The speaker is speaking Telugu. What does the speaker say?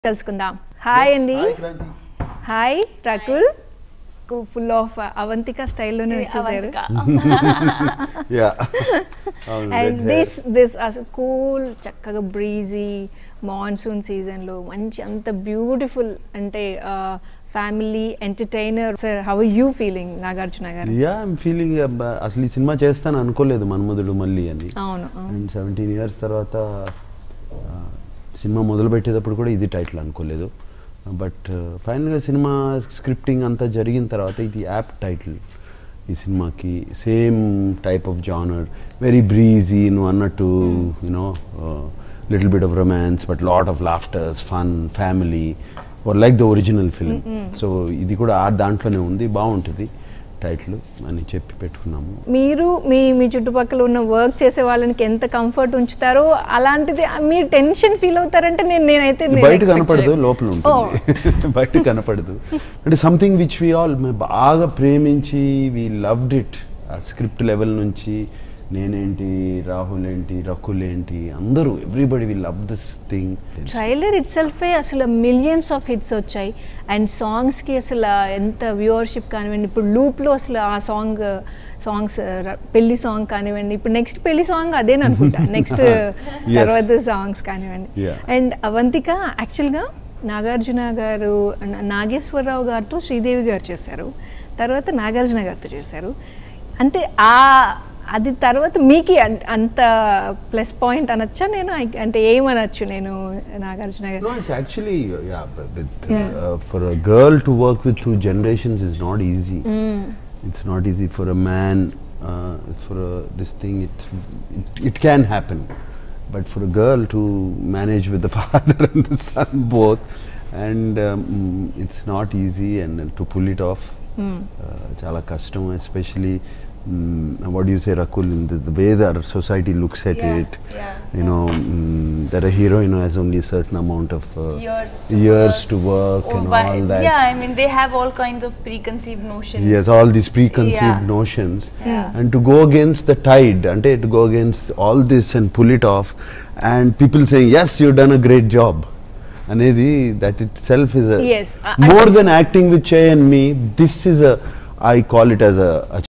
తెలుసుకుందాం హాయ్ అండి hi Kranthi hi Rakul full of Avantika స్టైల్లోనే వచ్చేసారు yeah and this this cool చక్కగా బ్రీజీ మాన్సూన్ సీజన్లో మంచి అంత బ్యూటిఫుల్ అంటే family entertainer sir how you feeling Nagarjuna గారు యా ఐమ్ ఫీలింగ్ అసలు ఈ సినిమా చేస్తాను అనుకోలేదు మన్మధుడు మళ్ళీ అని అవును అవును. అండ్ సెవెంటీన్ ఇయర్స్ తర్వాత ఆ, సినిమా మొదలు పెట్టేటప్పుడు కూడా ఇది టైటిల్ అనుకోలేదు బట్ ఫైనల్గా సినిమా స్క్రిప్టింగ్ అంతా జరిగిన తర్వాత ఇది యాప్ టైటిల్ ఈ సినిమాకి same type of genre very breezy నువ్వు అన్నట్టు you know little bit of romance but lot of laughters fun family are like the original film so ఇది కూడా ఆ దాంట్లోనే ఉంది బాగుంటుంది టైటిల్ అని చెప్పి పెట్టుకున్నాము మీరు మీ మీ చుట్టుపక్కల ఉన్న వర్క్ చేసే వాళ్ళకి ఎంత కంఫర్ట్ ఉంచుతారో అలాంటిది మీరు టెన్షన్ ఫీల్ అవుతారంటే నేను నేనైతే నేను బయట expect కనపడదు చేయలేదు. లోపల ఉంటుంది బయట కనపడదు అంటే సంథింగ్ విచ్ వి ఆల్ బాగా ప్రేమించి వి లవ్డ్ ఇట్ ఆ స్క్రిప్ట్ లెవెల్ నుంచి నేనేంటి రాహుల్ ఏంటి రకుల్ ఏంటి అందరూ everybody we love this thing trailer it సెల్ఫే అసలు మిలియన్స్ ఆఫ్ హిట్స్ వచ్చాయి అండ్ సాంగ్స్కి అసలు ఎంత వ్యూవర్షిప్ కానివ్వండి ఇప్పుడు లూప్లో అసలు ఆ సాంగ్ సాంగ్స్ పెళ్లి సాంగ్ కానివ్వండి ఇప్పుడు నెక్స్ట్ పెళ్లి సాంగ్ అదేని అనుకుంటా నెక్స్ట్ Yes. తర్వాత సాంగ్స్ కానివ్వండి Yeah. అండ్ అవంతిక యాక్చువల్గా నాగార్జున గారు నా- నాగేశ్వరరావు గారితో శ్రీదేవి గారు చేశారు తర్వాత నాగార్జున గారితో చేశారు అంటే ఆ అది తర్వాత మీకు అన్- అంత ప్లస్ పాయింట్ అనొచ్చా నేను I- అంటే ఏమనొచ్చు నేను నాగార్జున గారు No, it's actually yeah, but with, uh, for a girl to work with two generations is not easy. It's not easy for a man. Uh, it's for a, this thing. It, it it can happen, but for a girl to manage with the father and the son both, and um, mm, it's not easy, and uh, to pull it off, uh, చాలా కష్టం especially. Mm, what do you say, Rakul? In the, the way that our society looks at Yeah, it, yeah, you know, mm, that a hero, you know, has only a certain amount of uh, years to years work. to work Oh, and but all that. Yeah, I mean they have all kinds of preconceived notions. Yes, all these preconceived Yeah. notions, Yeah. and to go against the tide, and to go against all this and pull it off, and people saying, "Yes, you've done a great job." అనేది that itself is a Yes, I- more than acting with Che and me. This is a I call it as a, a